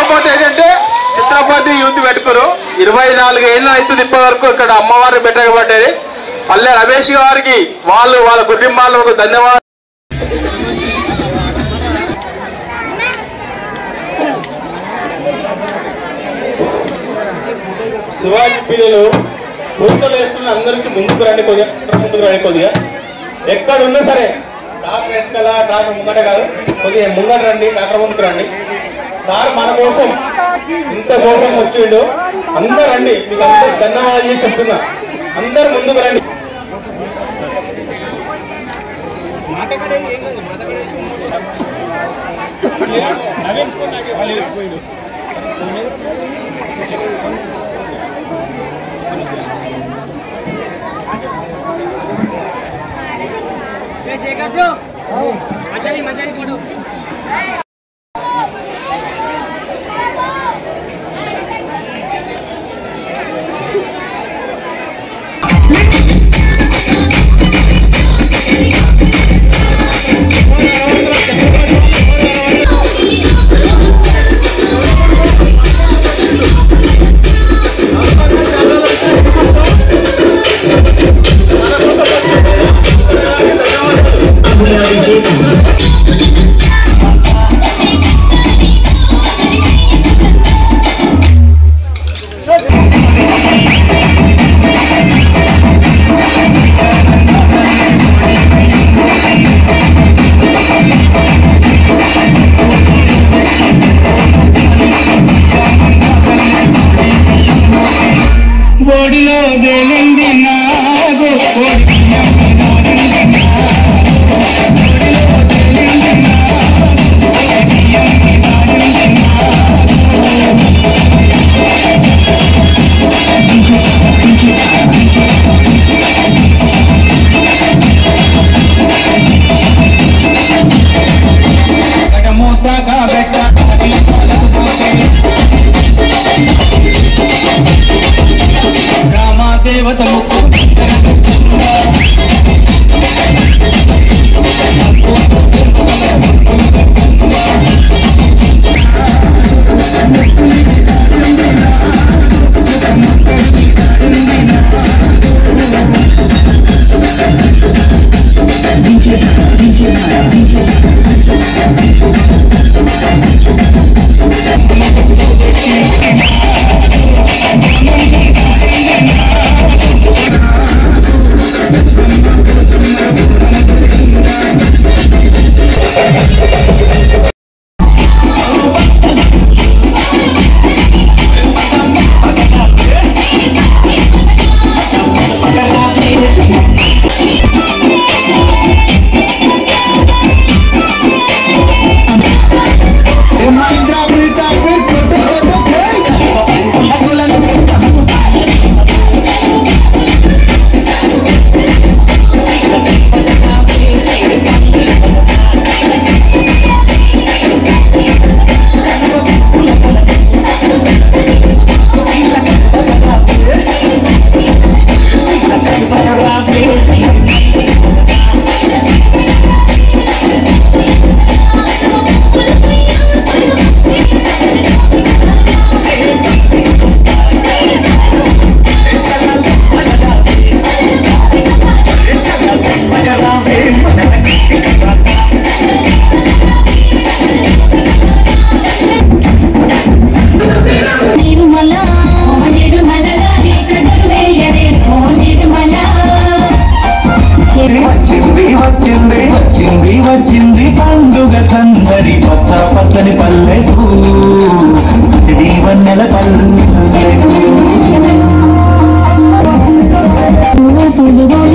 కాకపోతే ఏంటంటే చిత్రపతి యూత్ పెట్టుకోరు ఇరవై నాలుగు ఏళ్ళు అవుతుంది ఇప్పటి వరకు ఇక్కడ అమ్మవారిని పెట్టకపోతే పల్లె రమేష్ గారికి వాళ్ళు వాళ్ళ కుటుంబాలకు ధన్యవాదాలు శివాజీ పిల్లలు పూర్తలు వేస్తున్న అందరికీ ముందుకు రండి కొద్దిగా ముందుకు రండి కొద్దిగా ఎక్కడ ఉన్నా సరే డాక్టర్ వెనకాల డాక్టర్ ముంగట కాదు కొద్దిగా ముంగట రండి డాక్టర్ ముందుకు రండి సార్ మన కోసం ఇంత కోసం వచ్చిండు అందరు రండి మీకు అందరు ధన్యవాదాలు చేసి చెప్తున్నా అందరు ముందుకు రండి शेखर ब्रो मचाली मचाली फोटो ఒడిలో తేలింది నాగు మోసాగా బెట్ట రామాదేవత ముక్కు నిర్మల నిర్మల నిర్మల వచ్చింది వచ్చింది వచ్చింది వచ్చింది పండుగ సందడి పచ్చ పచ్చని పల్లెకు సిడి వన్నెల పల్లెకు పుడుగో